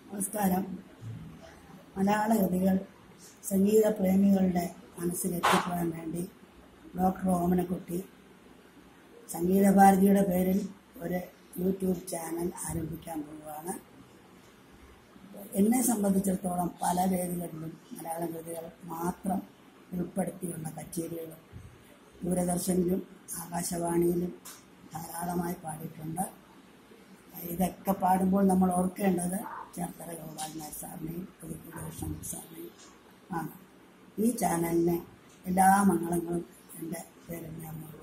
നമസ്കാരം മലയാള കൃതികൾ സംഗീത പ്രേമികളുടെ മനസ്സിലെത്തിക്കുവാൻ വേണ്ടി ഡോക്ടർ ഓമനക്കുട്ടി സംഗീതഭാരതിയുടെ പേരിൽ ഒരു യൂട്യൂബ് ചാനൽ ആരംഭിക്കാൻ പോവുകയാണ് എന്നെ സംബന്ധിച്ചിടത്തോളം പല വേദികളിലും മലയാള കൃതികൾ മാത്രം ഉൾപ്പെടുത്തിയുള്ള കച്ചേരികളും ദൂരദർശനിലും ആകാശവാണിയിലും ധാരാളമായി പാടിയിട്ടുണ്ട് ഇതൊക്കെ പാടുമ്പോൾ നമ്മൾ ഓർക്കേണ്ടത് ചേർത്തല ഗോപാലനാഥ് സാറിനെയും പുതുക്കുടി കൃഷ്ണൻ സാറിനെയും ആണ് ഈ ചാനലിന് എല്ലാ മംഗളങ്ങളും എൻ്റെ പേരിൽ ഞാൻ